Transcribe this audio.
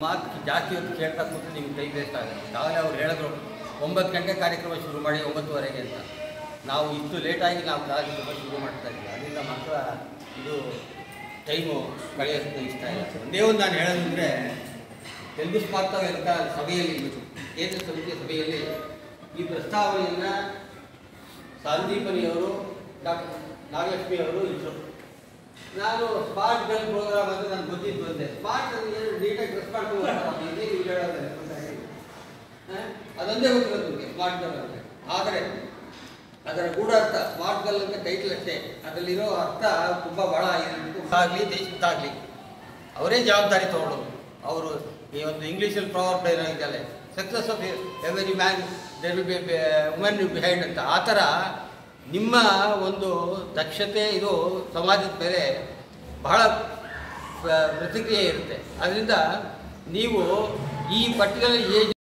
ಮಾತು ಜಾಸ್ತಿ ಹೊತ್ತು ಕೇಳ್ತಾ ಕೂತು ನಿಮ್ಗೆ ಟೈಮ್ ವೇಸ್ಟ್ ಆಗುತ್ತೆ ನಾವೇ ಅವ್ರು ಹೇಳಿದ್ರು ಒಂಬತ್ತು ಗಂಟೆ ಕಾರ್ಯಕ್ರಮ ಶುರು ಮಾಡಿ ಒಂಬತ್ತುವರೆಗೆ ಅಂತ ನಾವು ಇಷ್ಟು ಲೇಟಾಗಿ ನಾವು ಕಾರ್ಯಕ್ರಮ ಶುರು ಮಾಡ್ತಾ ಇದ್ದೀವಿ ಅದರಿಂದ ಮಾತ್ರ ಇದು ಟೈಮು ಕಳೆಯೋದಕ್ಕೆ ಇಷ್ಟ ಇಲ್ಲ ಒಂದೇ ಒಂದು ನಾನು ಹೇಳೋದಂದರೆ ತೆಲುಗು ಸ್ಮಾರ್ತವ್ಯ ಅಂತ ಸಭೆಯಲ್ಲಿ ಕೇಂದ್ರ ಸಮಿತಿಯ ಸಭೆಯಲ್ಲಿ ಈ ಪ್ರಸ್ತಾವನೆಯನ್ನು ಸಂದೀಪನಿಯವರು ಡಾಕ್ಟರ್ ನಾಗಲಕ್ಷ್ಮಿ ಅವರು ಇದ್ದರು ನಾನು ಸ್ಮಾರ್ಟ್ ಗರ್ಲ್ ಪ್ರೋಗ್ರಾಮ್ ಅಂತ ನಾನು ಗೊತ್ತಿದ್ದು ಬಂದೆ ಸ್ಮಾರ್ಟ್ ಅಂದ್ರೆ ಏನು ನೀಟಾಗಿ ಡ್ರೆಸ್ ಮಾಡ್ಕೊಂಡು ಹೋಗ್ತಾರಲ್ಲ, ಇದೇ ನೀವು ಹೇಳೋದು ಹ? ಅದೊಂದೇ ಗೊತ್ತಿರೋದು ನಿಮಗೆ ಸ್ಮಾರ್ಟ್ ಗರ್ಲ್ ಅಂದರೆ ಆದರೆ ಅದರ ಗೂಢಾರ್ಥ ಸ್ಮಾರ್ಟ್ ಗರ್ಲ್ ಅಂತ ಟೈಟಲ್ ಅಷ್ಟೇ ಅದರಲ್ಲಿರೋ ಅರ್ಥ ತುಂಬ ಭಾಳ ಆಗಲಿ ದೇಶಕ್ಕಾಗಲಿ ಅವರೇ ಜವಾಬ್ದಾರಿ ತಗೊಳ್ಳೋದು ಅವರು ಈ ಒಂದು ಇಂಗ್ಲೀಷಲ್ಲಿ ಪ್ರಾವರ್ಬ್ ಏನೋ ಇದೆಯಲ್ಲ success of every man there will be women behind ಅಂತ ಆ ಥರ ನಿಮ್ಮ ಒಂದು ದಕ್ಷತೆ ಇದು ಸಮಾಜದ ಮೇಲೆ ಬಹಳ ಪ್ರ- ಪ್ರತಿಕ್ರಿಯೆ ಇರುತ್ತೆ ಅದರಿಂದ ನೀವು ಈ ಪರ್ಟಿಕ್ಯುಲರ್ ಏಜ್